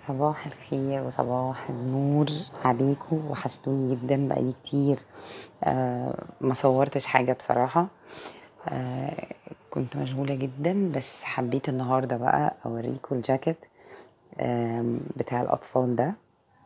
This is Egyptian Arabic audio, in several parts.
صباح الخير وصباح النور عليكم وحشتوني جدا بقالي كتير آه ما صورتش حاجة بصراحة آه كنت مشغولة جدا بس حبيت النهاردة بقى اوريكم الجاكيت آه بتاع الاطفال ده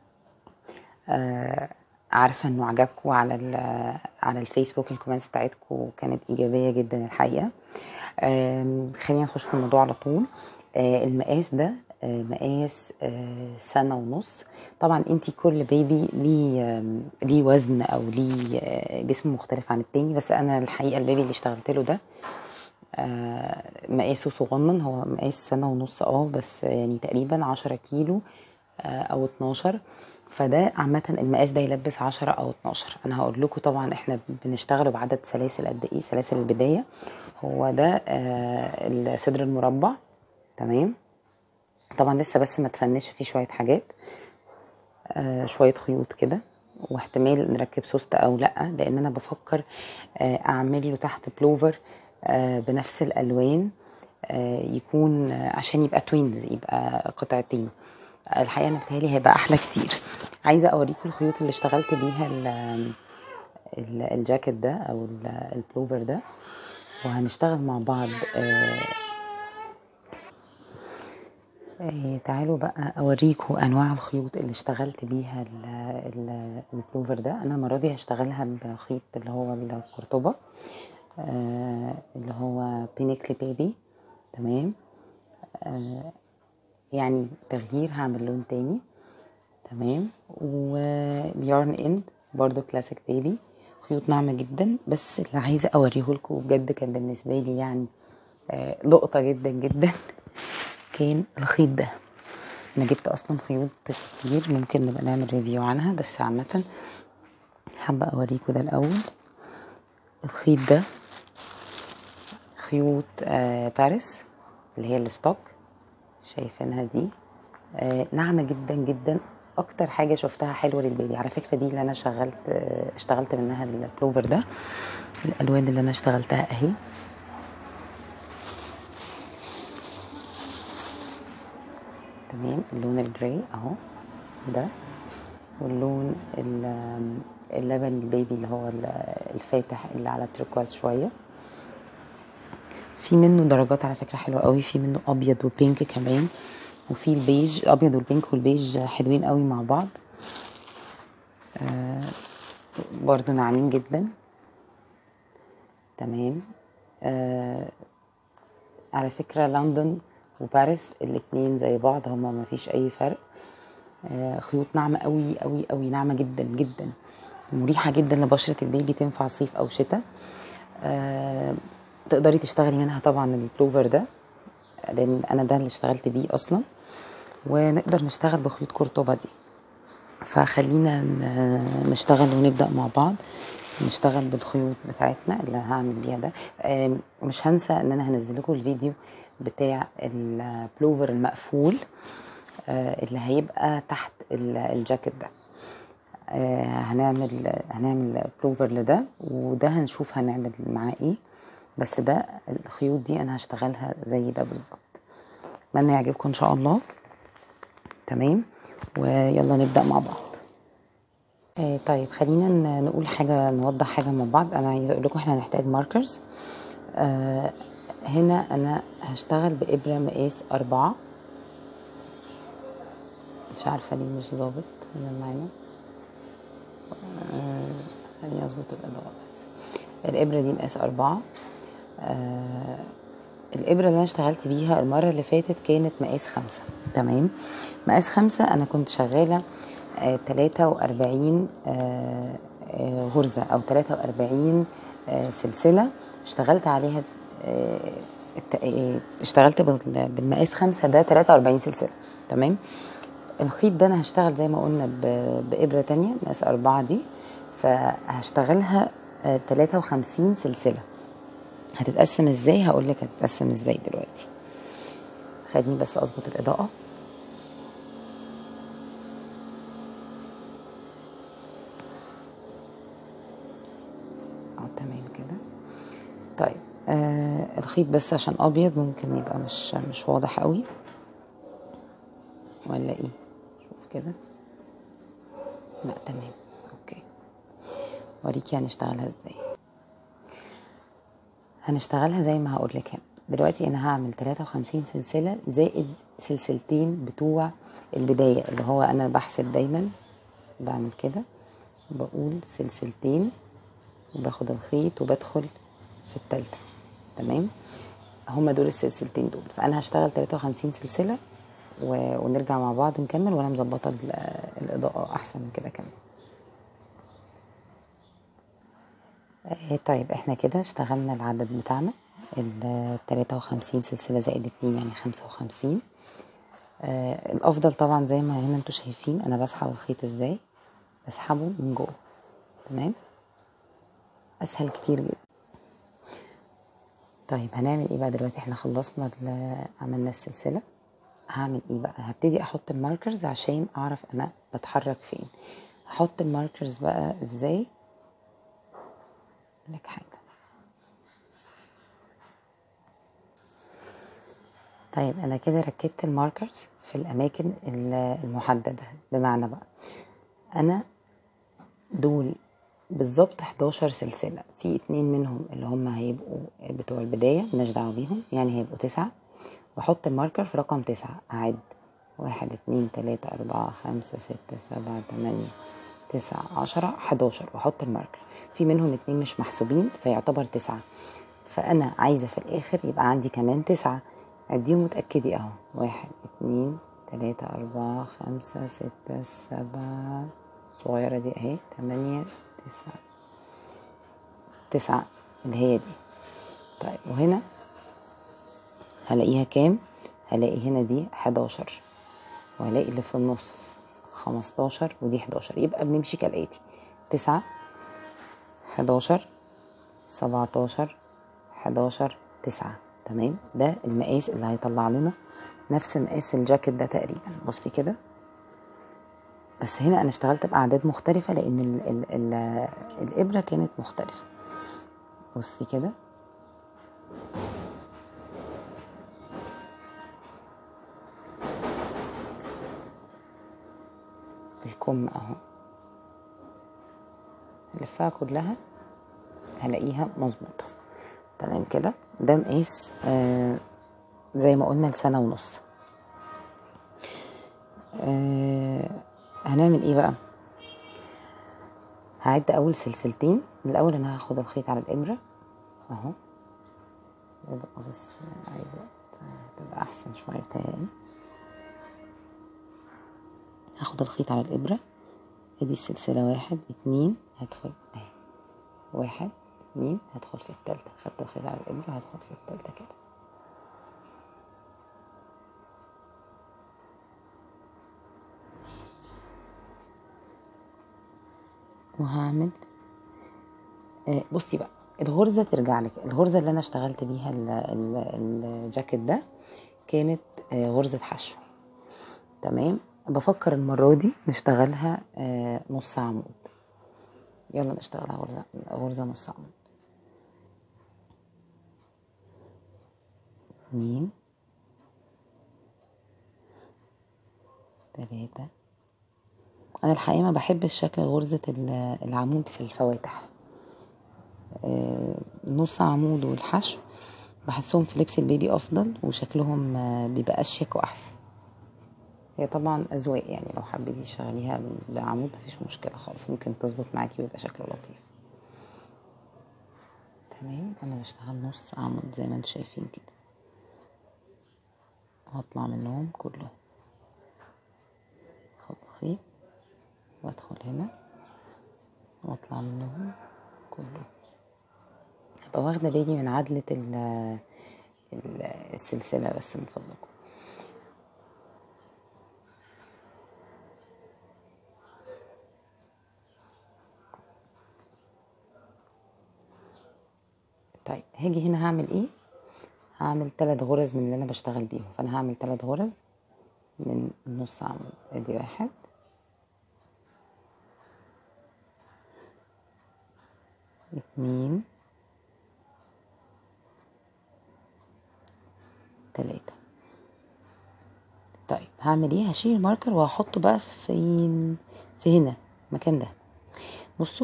آه عارفة انه عجبكم على ال- على الفيسبوك الكومنتس بتاعتكم كانت ايجابية جدا الحقيقة آم، خلينا نخش في الموضوع على طول آه، المقاس ده آه، مقاس آه، سنة ونص طبعا انتي كل بيبي ليه آم، ليه وزن او ليه آه، جسم مختلف عن التاني بس انا الحقيقة البيبي اللي اشتغلت له ده آه، مقاسه صغنن هو مقاس سنة ونص اه بس يعني تقريبا عشرة كيلو آه، او 12 فده عامة المقاس ده يلبس 10 او 12 انا هقول لكم طبعا احنا بنشتغل بعدد سلاسل قد ايه سلاسل البداية هو ده آه، الصدر المربع تمام طبعا لسه بس ما تفنش فيه شوية حاجات آه، شوية خيوط كده واحتمال نركب سوست او لا لان انا بفكر آه، اعمل له تحت بلوفر آه، بنفس الالوان آه، يكون آه، عشان يبقى توينز يبقى قطعتين الحقيقه انا بتهيألي هيبقى احلى كتير عايزه اوريكم الخيوط اللي اشتغلت بيها ال- ال- الجاكيت ده او ال- البلوفر ده وهنشتغل مع بعض آه، آه، تعالوا بقى اوريكم انواع الخيوط اللي اشتغلت بيها ال- ال- البلوفر ده انا المره دي هشتغلها بخيط اللي هو القرطبه آه، اللي هو بينيكلي بيبي تمام آه، يعني تغيير هعمل لون تاني تمام واليارن اند برضو كلاسيك بيبي خيوط ناعمة جدا بس اللي عايزة اوريه لكم بجد كان بالنسبة لي يعني آه، لقطة جدا جدا كان الخيط ده انا جبت اصلا خيوط كتير ممكن نبقى نعمل ريفيو عنها بس عامة حابة اوريكم ده الاول الخيط ده خيوط آه باريس اللي هي الستوك شايفينها دي آه ناعمة جدا جدا اكتر حاجة شفتها حلوة للبيبي على فكرة دي اللي انا شغلت آه اشتغلت منها البلوفر ده الالوان اللي انا اشتغلتها اهي تمام اللون الجراي اهو ده واللون ال- اللبن البيبي اللي هو ال- الفاتح اللي على التركواز شويه في منه درجات على فكره حلوه قوي في منه ابيض وبينك كمان وفي البيج الابيض والبينك والبيج حلوين قوي مع بعض آه برضو ناعمين جدا تمام آه على فكرة لندن وباريس الاتنين زي بعض هما ما فيش اي فرق آه خيوط ناعمة قوي قوي قوي ناعمة جدا جدا مريحة جدا لبشرة البيبي تنفع صيف او شتاء آه تقدري تشتغلي منها طبعا البلوفر ده لان انا ده اللي اشتغلت بيه اصلا ونقدر نشتغل بخيوط قرطبة دي فخلينا ن- نشتغل ونبدأ مع بعض نشتغل بالخيوط بتاعتنا اللي هعمل بيها ده آم، مش هنسى ان انا هنزل لكم الفيديو بتاع البلوفر المقفول آه، اللي هيبقى تحت ال- الجاكيت ده آه، هنعمل هنعمل بلوفر لده وده هنشوف هنعمل معاه ايه بس ده الخيوط دي انا هشتغلها زي ده بالظبط اتمنى يعجبكم ان شاء الله تمام ويلا نبدأ مع بعض آه طيب خلينا ن- نقول حاجة نوضح حاجة مع بعض أنا عايزة أقول لكم إحنا هنحتاج ماركرز آه هنا أنا هشتغل بإبرة مقاس أربعة مش عارفة ليه مش ظابط هنا معانا آه خليني أظبط الإضاءة بس الإبرة دي مقاس أربعة آه الإبرة اللي أنا اشتغلت بيها المرة اللي فاتت كانت مقاس خمسة تمام مقاس خمسة أنا كنت شغالة آه تلاتة وأربعين آه آه غرزة أو تلاتة وأربعين آه سلسلة اشتغلت عليها آه الت- آه، اشتغلت بال- بالمقاس خمسة ده تلاتة وأربعين سلسلة تمام الخيط ده أنا هشتغل زي ما قلنا ب- بإبرة تانية مقاس أربعة دي فهشتغلها آه تلاتة وخمسين سلسلة هتتقسم ازاي هقول لك هتتقسم ازاي دلوقتي خليني بس اظبط الاضاءه اه تمام كده طيب آه الخيط بس عشان ابيض ممكن يبقى مش مش واضح قوي ولا ايه كده لا تمام اوكي اوريكي هنشتغلها ازاي هنشتغلها زي ما هقول لك هنا دلوقتي انا هعمل 53 سلسله زائد سلسلتين بتوع البدايه اللي هو انا بحسب دايما بعمل كده بقول سلسلتين وباخد الخيط وبدخل في التالتة تمام هما دول السلسلتين دول فانا هشتغل 53 سلسله و... ونرجع مع بعض نكمل وانا مظبطه ال- الاضاءه احسن من كده كمان آه، طيب احنا كده اشتغلنا العدد بتاعنا ال 53 سلسلة زائد اتنين يعني 55 آه الافضل طبعا زي ما هنا انتوا شايفين انا بسحب الخيط ازاي بسحبه من جوه تمام اسهل كتير جدا طيب هنعمل ايه بقى دلوقتي احنا خلصنا ال- عملنا السلسلة هعمل ايه بقى هبتدي احط الماركرز عشان اعرف انا بتحرك فين هحط الماركرز بقى ازاي لك حاجة طيب انا كده ركبت الماركرز في الاماكن ال- المحددة بمعنى بقى انا دول بالظبط 11 سلسلة في اتنين منهم اللي هم هيبقوا بتوع البداية ملناش دعوة بيهم يعني هيبقوا تسعة واحط الماركر في رقم تسعة اعد واحد اتنين تلاتة اربعة خمسة ستة سبعة تمانية تسعة عشرة حداشر واحط الماركر في منهم اتنين مش محسوبين فيعتبر تسعة فانا عايزة في الاخر يبقى عندي كمان تسعة عديهم وتأكدي اهو واحد اتنين تلاتة اربعة خمسة ستة سبعة صغيرة دي اهي تمانية تسعة تسعة اللي هي دي طيب وهنا هلاقيها كام هلاقي هنا دي 11 وهلاقي اللي في النص 15 ودي 11 يبقى بنمشي كالآتي 9 11 17 11 9 تمام ده المقاس اللي هيطلع لنا نفس مقاس الجاكيت ده تقريبا بصي كده بس هنا انا اشتغلت باعداد مختلفه لان ال ال ال الابره كانت مختلفه بصي كده الكم اهو لفها كلها هلاقيها مظبوطه تمام كده ده مقاس آه زي ما قلنا لسنه ونص آه هنعمل ايه بقى هعد اول سلسلتين الاول انا هاخد الخيط على الابره اهو يبقى بس عايزه تبقى احسن شويه بتهيألي هاخد الخيط على الابره ادي السلسله واحد اتنين هدخل اهي واحد اتنين هدخل في التالتة خدت الخيط على الابره هدخل في التالتة كده وهعمل آه بصي بقى الغرزة ترجع لك الغرزة اللي أنا اشتغلت بيها ال- ال- الجاكيت ده كانت آه غرزة حشو تمام بفكر المرة دي نشتغلها آه نص عمود يلا نشتغلها غرزة غرزة نص عمود اتنين تلاتة انا الحقيقه ما بحبش شكل غرزه ال- العمود في الفواتح آه، نص عمود والحشو بحسهم في لبس البيبي افضل وشكلهم آه، بيبقى اشيك واحسن هي طبعا اذواق يعني لو حبيتي تشتغليها بعمود مفيش مشكله خالص ممكن تظبط معاكي ويبقى شكله لطيف تمام انا بشتغل نص عمود زي ما انتم شايفين كده هطلع منهم كلهم اخد الخيط وادخل هنا واطلع منهم كلهم هبقى واخده بالي من عدلة ال ال- السلسلة بس من فضلكم طيب هاجي هنا هعمل ايه هعمل ثلاث غرز من اللي انا بشتغل بيهم فانا هعمل ثلاث غرز من نص عمود ادي واحد اتنين تلاتة طيب هعمل ايه هشيل الماركر وهحطه بقى فين في هنا المكان ده بصوا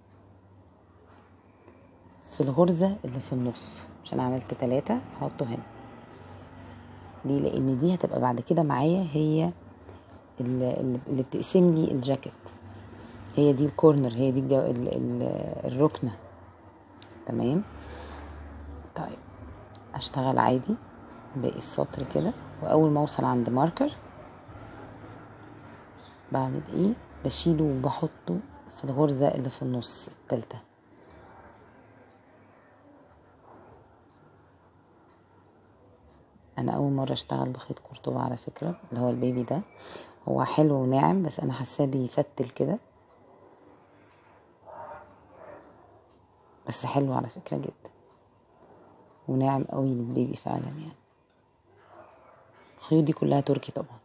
في الغرزة اللي في النص عشان عملت تلاتة هحطه هنا دي لان دي هتبقى بعد كده معايا هي اللي, اللي بتقسم لي الجاكيت هي دي الكورنر هي دي الجو ال ال الركنة تمام طيب اشتغل عادي باقي السطر كده واول ما اوصل عند ماركر بعمل ايه بشيله وبحطه في الغرزة اللي في النص التالتة انا اول مرة اشتغل بخيط قرطبة على فكرة اللي هو البيبي ده هو حلو وناعم بس انا حاساه بيفتل كده بس حلو على فكرة جدا وناعم قوي للبيبي فعلا يعني الخيوط دي كلها تركي طبعا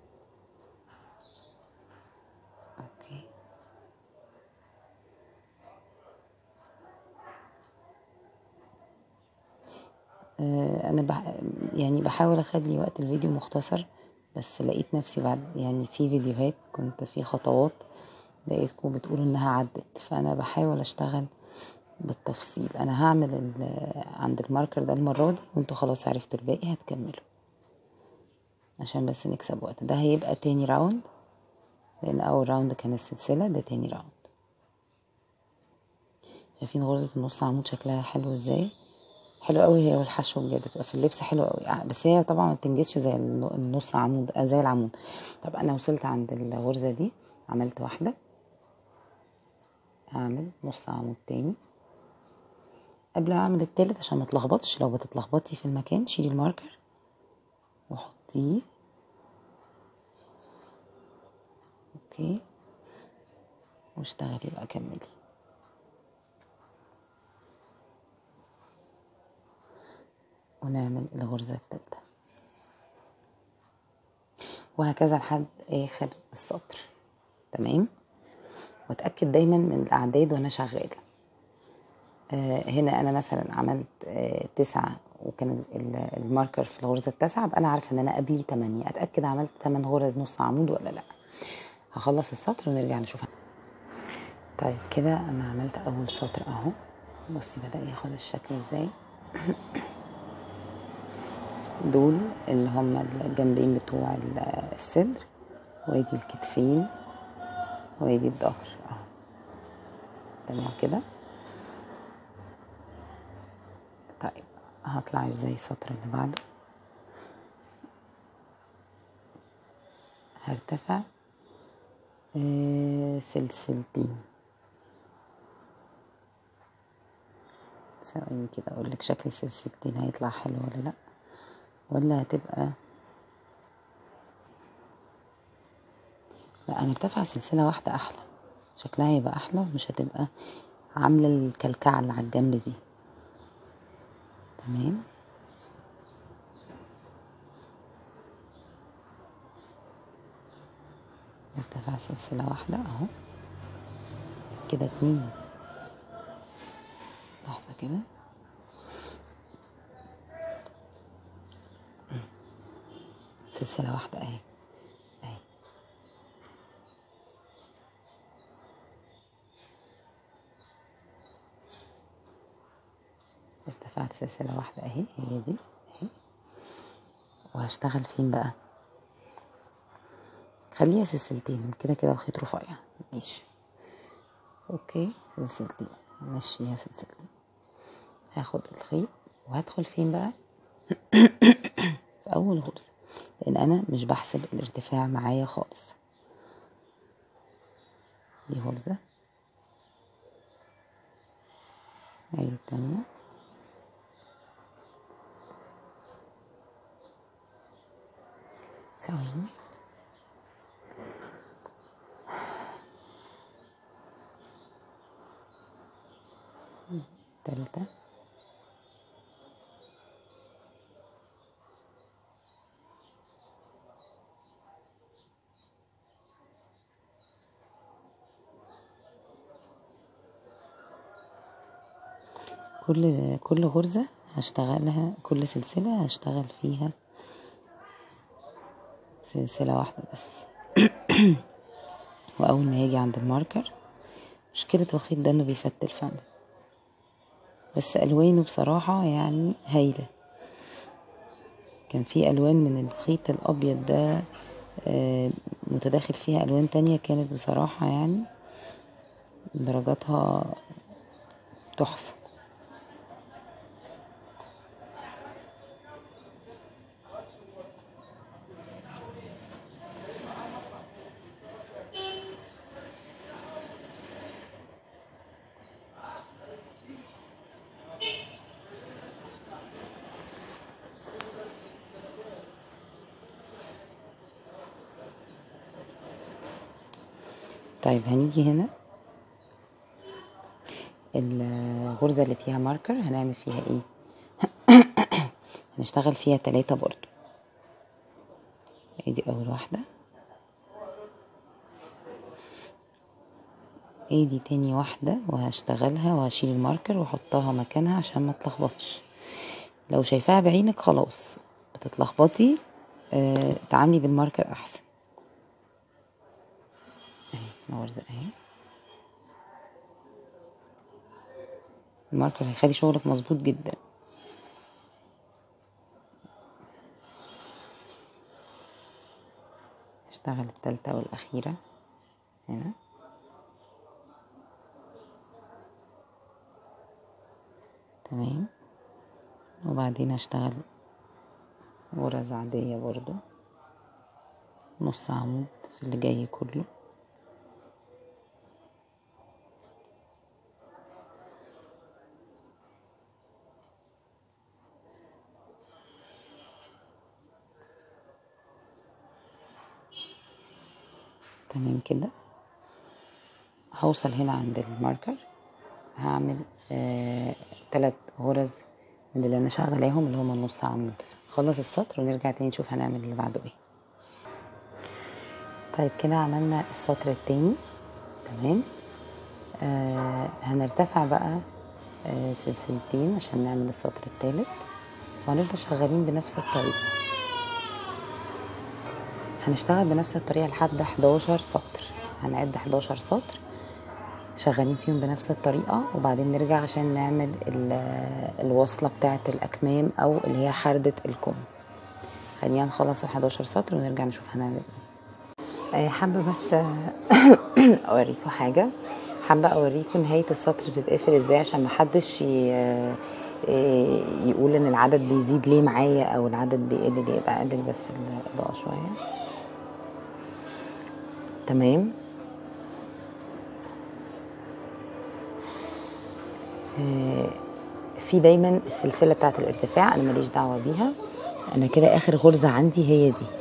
اوكي آه انا بح... يعني بحاول اخلي وقت الفيديو مختصر بس لقيت نفسي بعد يعني في فيديوهات كنت في خطوات لقيتكم بتقولوا انها عدت فانا بحاول اشتغل بالتفصيل انا هعمل عند الماركر ده المره دي وانتوا خلاص عرفتوا الباقي هتكملوا عشان بس نكسب وقت ده هيبقى تاني راوند لان اول راوند كان السلسله ده تاني راوند شايفين غرزه النص عمود شكلها حلو ازاي حلو قوي هي والحشو بجد بتبقى في اللبس حلو قوي بس هي طبعا ما بتنجزش زي النص عمود زي العمود طب انا وصلت عند الغرزه دي عملت واحده هعمل نص عمود تاني قبل ما اعمل التالت عشان ما تلخبطش لو بتتلخبطي في المكان شيلي الماركر وحطيه اوكي واشتغلي بقى كملي ونعمل الغرزة التالتة وهكذا لحد اخر السطر تمام واتأكد دايما من الاعداد وانا شغالة آه هنا انا مثلا عملت آه تسعة وكان الماركر في الغرزة التاسعة ابقى انا عارفة ان انا قبلي تمانية اتأكد عملت تمن غرز نص عمود ولا لا هخلص السطر ونرجع نشوف طيب كده انا عملت اول سطر اهو بصي بدأ ياخد الشكل ازاي دول اللي هم الجنبين بتوع الصدر وادي الكتفين وادي الظهر اهو تمام كده طيب هطلع ازاي السطر اللي بعده هرتفع آه سلسلتين ثواني كده اقول لك شكل السلسلتين هيطلع حلو ولا لا ولا هتبقى لا هنرتفع سلسلة واحدة أحلى شكلها هيبقى أحلى ومش هتبقى عاملة الكلكعة اللي على الجنب دي تمام نرتفع سلسلة واحدة اهو كده اتنين لحظة كده سلسلة واحدة اهي اهي ارتفعت سلسلة واحدة اهي هي دي اهي وهشتغل فين بقى خليها سلسلتين كده كده الخيط رفيع ماشي اوكي سلسلتين نمشيها سلسلتين هاخد الخيط وهدخل فين بقى في اول غرزة لان انا مش بحسب الارتفاع معايا خالص دي غرزة اهي التانية ثواني تالتة كل كل غرزة هشتغلها كل سلسلة هشتغل فيها سلسلة واحدة بس واول ما يجي عند الماركر مشكلة الخيط ده انه بيفتل فعلا بس الوانه بصراحة يعني هايلة كان في الوان من الخيط الابيض ده آه، متداخل فيها الوان تانية كانت بصراحة يعني درجاتها تحفة طيب هنيجي هنا الغرزة اللي فيها ماركر هنعمل فيها ايه هنشتغل فيها تلاتة برضو ادي اول واحدة ادي تاني واحدة وهشتغلها وهشيل الماركر واحطها مكانها عشان ما تلخبطش لو شايفاها بعينك خلاص بتتلخبطي اه تعاملي بالماركر احسن اهي الغرزة اهي الماركر هيخلي شغلك مظبوط جدا اشتغل التالتة والأخيرة هنا تمام وبعدين هشتغل غرز عادية برضو نص عمود في اللي جاي كله تمام كده هوصل هنا عند الماركر هعمل آه تلات غرز من اللي انا شغلاهم اللي هما النص عمود خلص السطر ونرجع تاني نشوف هنعمل اللي بعده ايه طيب كده عملنا السطر التاني تمام آه هنرتفع بقى آه سلسلتين عشان نعمل السطر التالت وهنفضل شغالين بنفس الطريقة هنشتغل بنفس الطريقة لحد 11 سطر هنعد 11 سطر شغالين فيهم بنفس الطريقة وبعدين نرجع عشان نعمل الوصلة بتاعة الأكمام أو اللي هي حردة الكم خلينا نخلص ال 11 سطر ونرجع نشوف هنعمل ايه حابة بس أوريكم حاجة حابة أوريكم نهاية السطر بتتقفل ازاي عشان محدش يقول ان العدد بيزيد ليه معايا او العدد بيقل ليه يبقى اقلل بس الاضاءة شوية تمام في دايما السلسله بتاعه الارتفاع انا ماليش دعوه بيها انا كده اخر غرزه عندي هي دي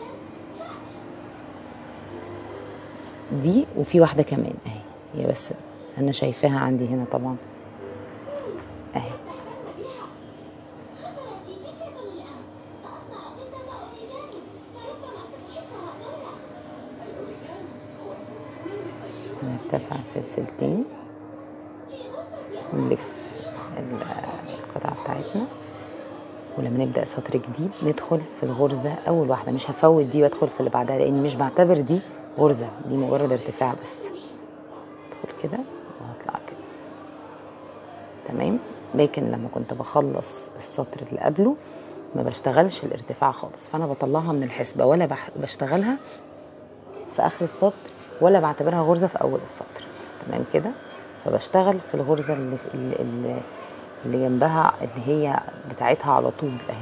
دي وفي واحده كمان اهي هي بس انا شايفاها عندي هنا طبعا اهي نرتفع سلسلتين ونلف القطعة بتاعتنا ولما نبدأ سطر جديد ندخل في الغرزة أول واحدة مش هفوت دي وأدخل في اللي بعدها لأني مش بعتبر دي غرزة دي مجرد ارتفاع بس ادخل كده وهطلع كده تمام لكن لما كنت بخلص السطر اللي قبله ما بشتغلش الارتفاع خالص فأنا بطلعها من الحسبة ولا بشتغلها في آخر السطر ولا بعتبرها غرزة في أول السطر تمام كده فبشتغل في الغرزة اللي, اللي, اللي جنبها اللي هي بتاعتها على طول اهي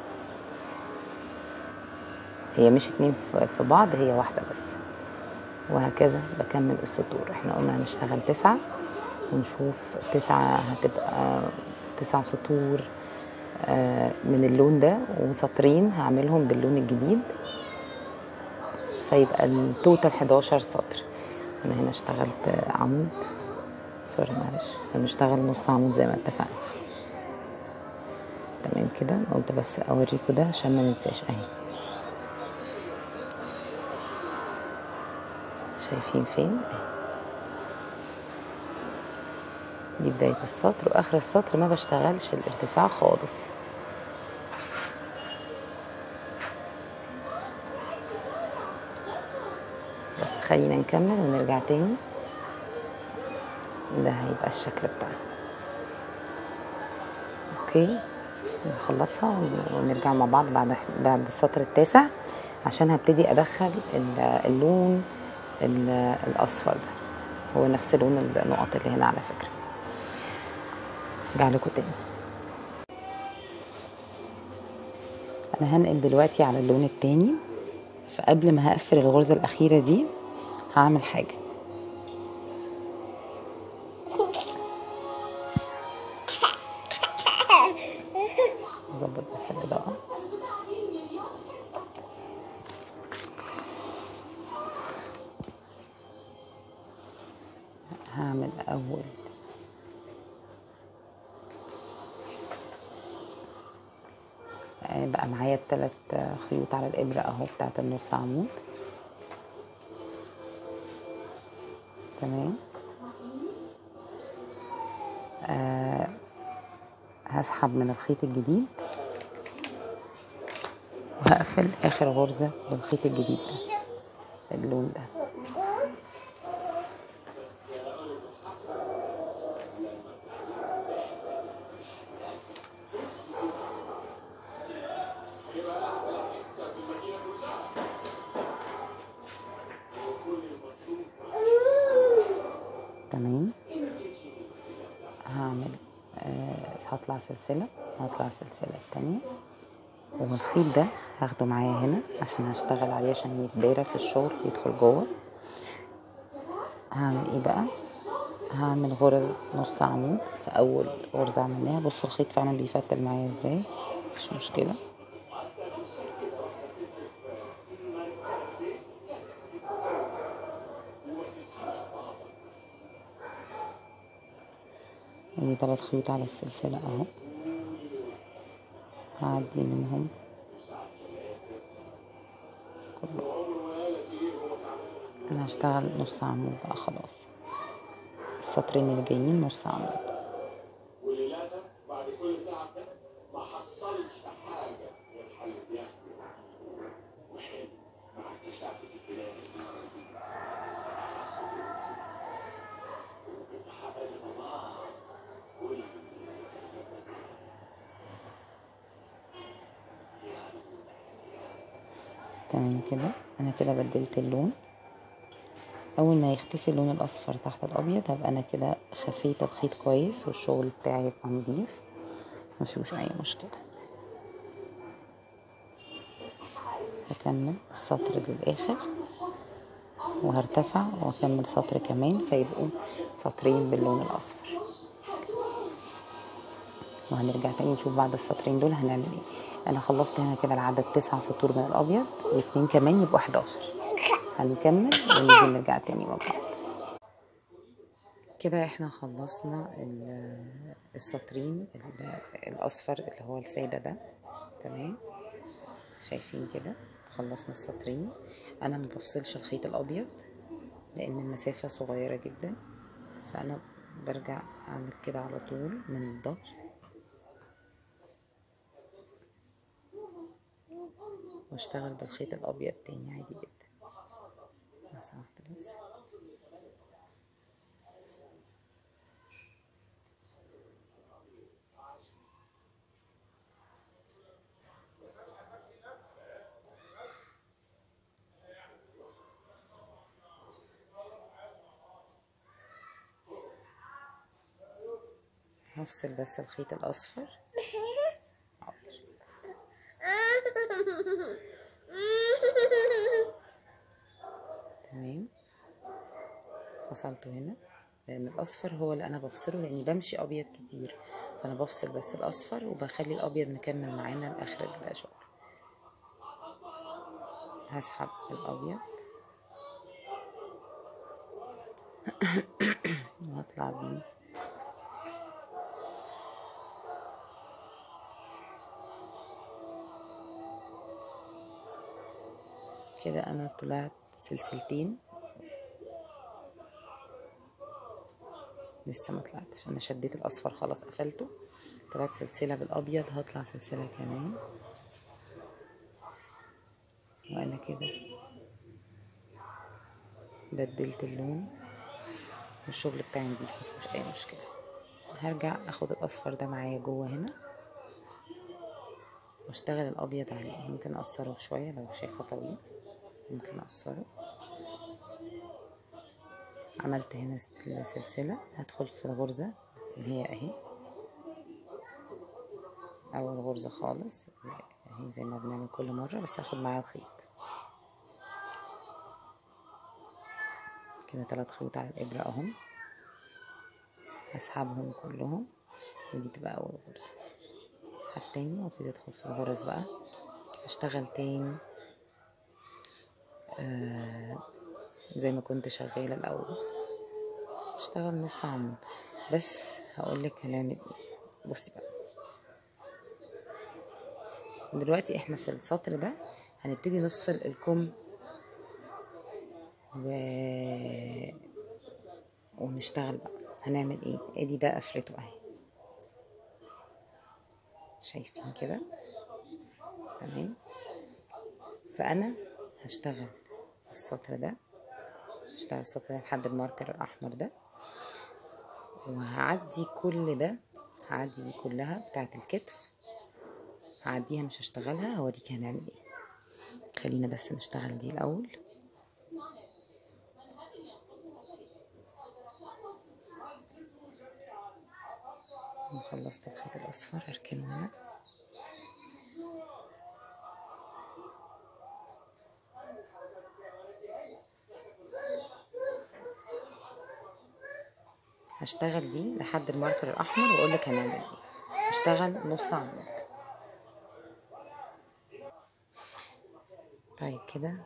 هي مش اتنين في بعض هي واحدة بس وهكذا بكمل السطور احنا قلنا هنشتغل تسعة ونشوف تسعة هتبقى تسع سطور من اللون ده وسطرين هعملهم باللون الجديد فيبقى التوتال 11 سطر انا هنا اشتغلت عمود سوري معلش هنشتغل نص عمود زي ما اتفقنا تمام كده قلت بس اوريكم ده عشان ما ننساش اهي شايفين فين دي بداية السطر واخر السطر ما بشتغلش الارتفاع خالص خلينا نكمل ونرجع تاني ده هيبقى الشكل بتاعنا اوكي نخلصها ونرجع مع بعض بعد بعد السطر التاسع عشان هبتدي ادخل ال- اللون ال- الاصفر ده هو نفس لون النقط اللي هنا على فكره ارجع لكم تاني انا هنقل دلوقتي على اللون التاني فقبل ما هقفل الغرزه الاخيره دي هعمل حاجه اظبط بس الاضاءه هعمل اول آه، بقى معايا التلات آه، خيوط على الابره اهو بتاعت النص عمود تمام آه هسحب من الخيط الجديد وهقفل اخر غرزه بالخيط الجديد ده اللون ده تمام هعمل آه هطلع سلسلة هطلع سلسلة التانية والخيط ده هاخده معايا هنا عشان هشتغل عليه عشان يتدارى في الشغل يدخل جوه هعمل ايه بقى هعمل غرز نص عمود في اول غرزة عملناها بصوا الخيط فعلا بيفتل معايا ازاي مش مشكلة ادي تلات خيوط على السلسلة اهو هعدي منهم كله انا هشتغل نص عمود بقى خلاص السطرين اللي جايين نص عمود وللاسف بعد كل التعب ده ما حصلش حاجه والحل بياخده وحلم مع اكتشاف البلاد حبل باباه كل تمام كده انا كده بدلت اللون اول ما يختفي اللون الاصفر تحت الابيض هبقى انا كده خفيت الخيط كويس والشغل بتاعي يبقى نضيف ما فيهوش اي مشكله هكمل السطر للاخر وهرتفع واكمل سطر كمان فيبقوا سطرين باللون الاصفر وهنرجع تاني نشوف بعد السطرين دول هنعمل ايه انا خلصت هنا كده العدد تسع سطور من الابيض واتنين كمان يبقوا 11 هنكمل ونيجي نرجع تاني مع بعض كده احنا خلصنا ال- السطرين ال- الاصفر اللي هو الساده ده تمام شايفين كده خلصنا السطرين انا ما بفصلش الخيط الابيض لان المسافه صغيره جدا فانا برجع اعمل كده على طول من الظهر واشتغل بالخيط الابيض تاني عادي جدا لو سمحت بس هفصل بس الخيط الاصفر حاضر تمام فصلته هنا لان الاصفر هو اللي انا بفصله لاني بمشي ابيض كتير فانا بفصل بس الاصفر وبخلي الابيض مكمل معانا لاخر الشغل هسحب الابيض وهطلع بيه كده انا طلعت سلسلتين لسه ما طلعتش انا شديت الاصفر خلاص قفلته طلعت سلسله بالابيض هطلع سلسله كمان وانا كده بدلت اللون والشغل بتاعي نضيف مفيهوش اي مشكله هرجع اخد الاصفر ده معايا جوه هنا واشتغل الابيض عليه ممكن اقصره شويه لو شايفه طويل ممكن اقصره عملت هنا سلسله هدخل في الغرزه اللي هي اهي اول غرزه خالص اهي زي ما بنعمل كل مره بس هاخد معايا الخيط كده ثلاث خيوط على الابره اهم هسحبهم كلهم ودي تبقى اول غرزه اسحب تاني وابتدي ادخل في الغرز بقى اشتغل تاني آه زي ما كنت شغاله الاول اشتغل نص عمود بس هقولك هنعمل ايه بصي بقى دلوقتي احنا في السطر ده هنبتدي نفصل الكم و... ونشتغل بقى هنعمل ايه ادي ده قفلته اهي شايفين كده تمام فانا هشتغل السطر ده هشتغل السطر ده لحد الماركر الاحمر ده وهعدي كل ده هعدي دي كلها بتاعت الكتف هعديها مش هشتغلها هوريك هنعمل ايه خلينا بس نشتغل دي الاول خلصت الخيط الاصفر هركنه هنا هشتغل دي لحد الماركر الاحمر واقول لك هنعمل ايه هشتغل نص عمود طيب كده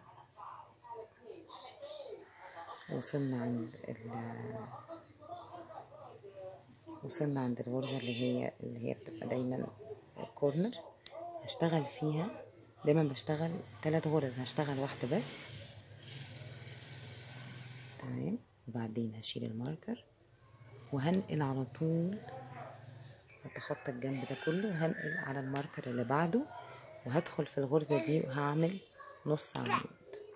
وصلنا عند ال وصلنا عند الغرزة اللي هي اللي هي بتبقى دايما كورنر هشتغل فيها دايما بشتغل ثلاث غرز هشتغل واحدة بس تمام وبعدين هشيل الماركر وهنقل على طول هتخطى الجنب ده كله وهنقل على الماركر اللي بعده وهدخل في الغرزة دي وهعمل نص عمود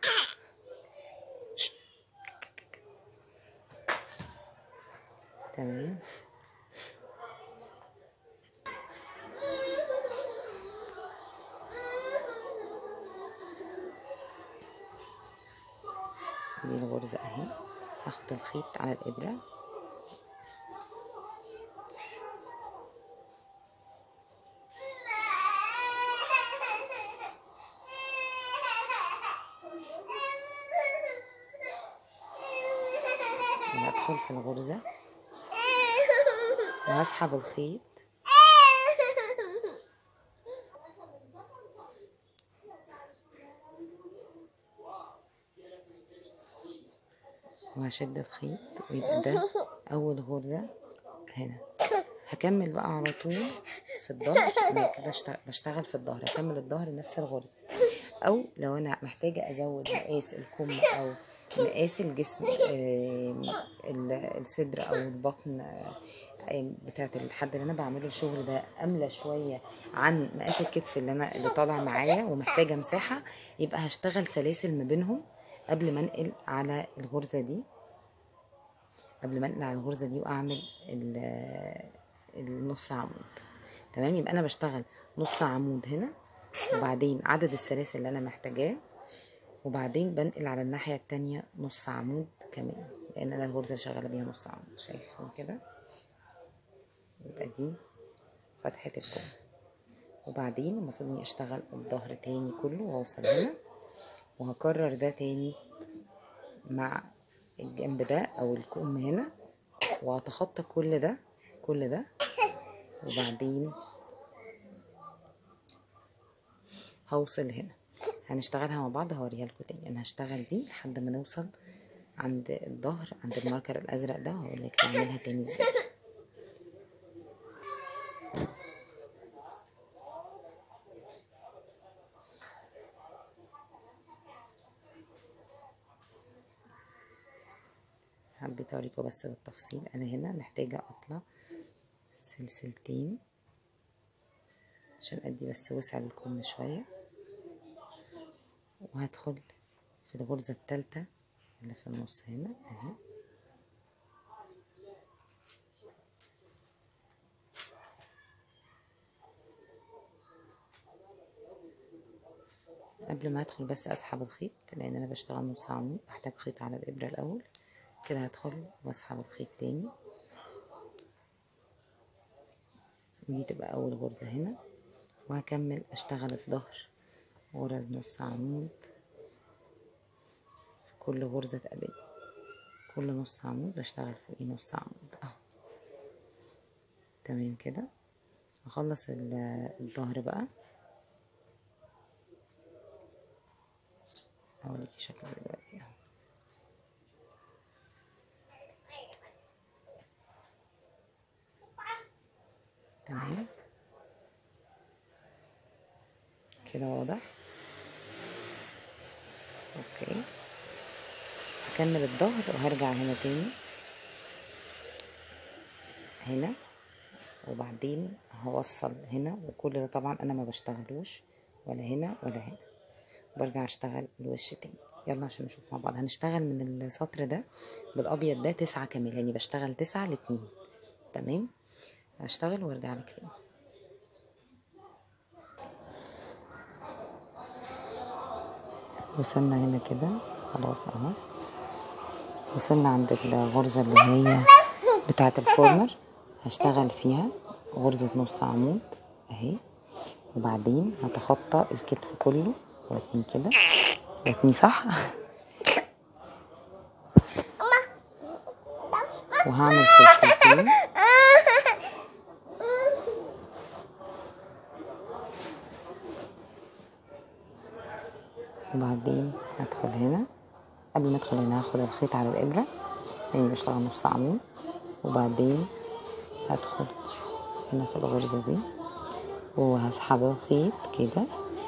تمام دي الغرزة اهي هاخد الخيط على الابرة وهدخل في الغرزة وهسحب الخيط وهشد الخيط ويبقى ده اول غرزة هنا هكمل بقى على طول في الظهر انا كده اشتغل- بشتغل في الظهر هكمل الظهر نفس الغرزة او لو انا محتاجة ازود مقاس الكم او مقاس الجسم آم، ال- الصدر او البطن آم، بتاعت الحد اللي انا بعمله الشغل ده املى شويه عن مقاس الكتف اللي انا اللي طالع معايا ومحتاجه مساحه يبقى هشتغل سلاسل ما بينهم قبل ما انقل على الغرزه دي قبل ما انقل على الغرزه دي واعمل ال- النص عمود تمام يبقى انا بشتغل نص عمود هنا وبعدين عدد السلاسل اللي انا محتاجاه وبعدين بنقل على الناحية التانية نص عمود كمان لأن أنا الغرزة اللي شغالة بيها نص عمود شايفين كده يبقى دي فتحة الكم وبعدين المفروض إني أشتغل الظهر تاني كله وأوصل هنا وهكرر ده تاني مع الجنب ده أو الكم هنا وهتخطى كل ده كل ده وبعدين هوصل هنا هنشتغلها مع بعض هوريها لكم تاني انا هشتغل دي لحد ما نوصل عند الظهر عند الماركر الازرق ده وهقول لك هعملها تاني ازاي حبيت اوريكم بس بالتفصيل انا هنا محتاجه اطلع سلسلتين عشان ادي بس وسع للكم شويه وهدخل في الغرزة التالتة اللي في النص هنا اهي قبل ما ادخل بس اسحب الخيط لان انا بشتغل نص عمود بحتاج خيط على الابره الاول كده هدخل واسحب الخيط تاني ودي تبقى اول غرزه هنا وهكمل اشتغل الظهر غرز نص عمود في كل غرزه تقابلني كل نص عمود بشتغل فوقيه نص عمود اهو تمام كده اخلص الظهر بقى هوريكي شكله دلوقتي اهو تمام كده واضح اوكي هكمل الظهر وهرجع هنا تاني هنا وبعدين هوصل هنا وكل ده طبعا انا ما بشتغلوش ولا هنا ولا هنا برجع اشتغل الوش تاني يلا عشان نشوف مع بعض هنشتغل من السطر ده بالابيض ده تسعة كامل يعني بشتغل تسعة لاتنين تمام هشتغل وارجع لك تاني وصلنا هنا كده خلاص اهو وصلنا عند الغرزة اللي هي بتاعة الكورنر هشتغل فيها غرزة نص عمود اهي وبعدين هتخطى الكتف كله واتني كده واتني صح وهعمل سلسلتين وبعدين هدخل هنا قبل ما ادخل هنا هاخد الخيط على الابره يعني بشتغل نص عمود وبعدين هدخل هنا في الغرزه دي وهسحب الخيط كده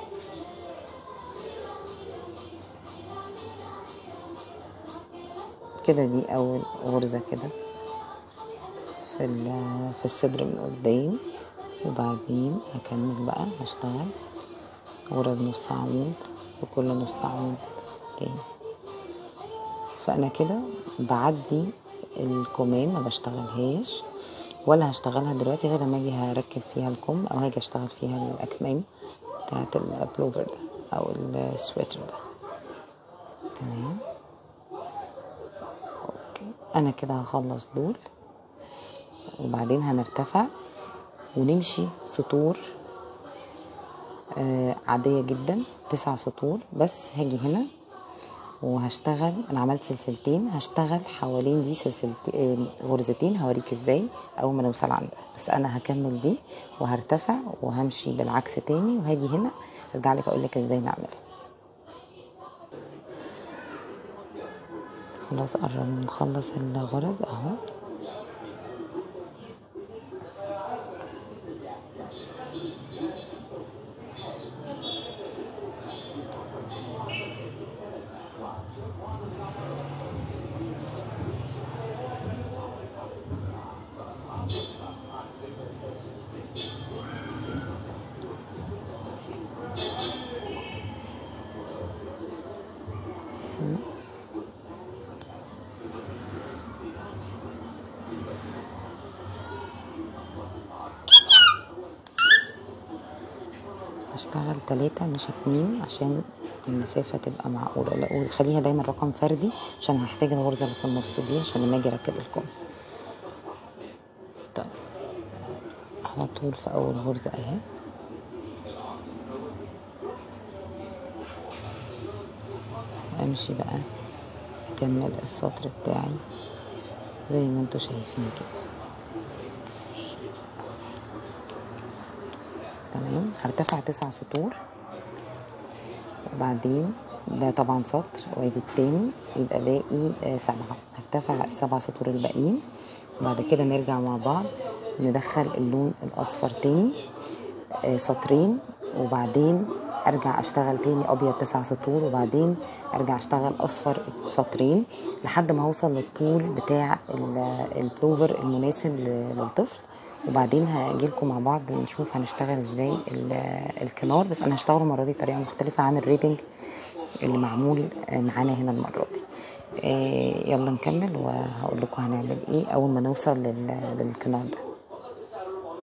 كده دي اول غرزه كده في في الصدر من قدام وبعدين هكمل بقى هشتغل غرز نص عمود في كل نص عمود تاني فانا كده بعدي الكمام ما بشتغلهاش ولا هشتغلها دلوقتي غير لما اجي هركب فيها الكم او هاجي اشتغل فيها الاكمام بتاعت البلوفر ده او السويتر ده تمام اوكي انا كده هخلص دول وبعدين هنرتفع ونمشي سطور آه عادية جدا تسع سطور بس هاجي هنا وهشتغل انا عملت سلسلتين هشتغل حوالين دي سلسلتين غرزتين هوريك ازاي اول ما نوصل عندها بس انا هكمل دي وهرتفع وهمشي بالعكس تاني وهاجي هنا ارجع لك اقول لك ازاي نعملها خلاص قرب نخلص الغرز اهو هشتغل تلاتة مش اتنين عشان المسافة تبقى معقولة لا وخليها دايما رقم فردي عشان هحتاج الغرزة اللي في النص دي عشان لما اجي اركب الكم طيب على طول في اول غرزة اهي امشي بقى اكمل السطر بتاعي زي ما انتوا شايفين كده تمام هرتفع تسع سطور وبعدين ده طبعا سطر وادي التاني يبقى باقي آه سبعة هرتفع السبع سطور الباقيين وبعد كده نرجع مع بعض ندخل اللون الاصفر تاني آه سطرين وبعدين ارجع اشتغل تاني ابيض تسع سطور وبعدين ارجع اشتغل اصفر سطرين لحد ما اوصل للطول بتاع البلوفر المناسب للطفل وبعدين هاجي لكم مع بعض نشوف هنشتغل ازاي الكنار بس انا هشتغله المره دي بطريقه مختلفه عن الريدنج اللي معمول معانا هنا المره دي آه، يلا نكمل وهقول لكم هنعمل ايه اول ما نوصل لل- للقناع ده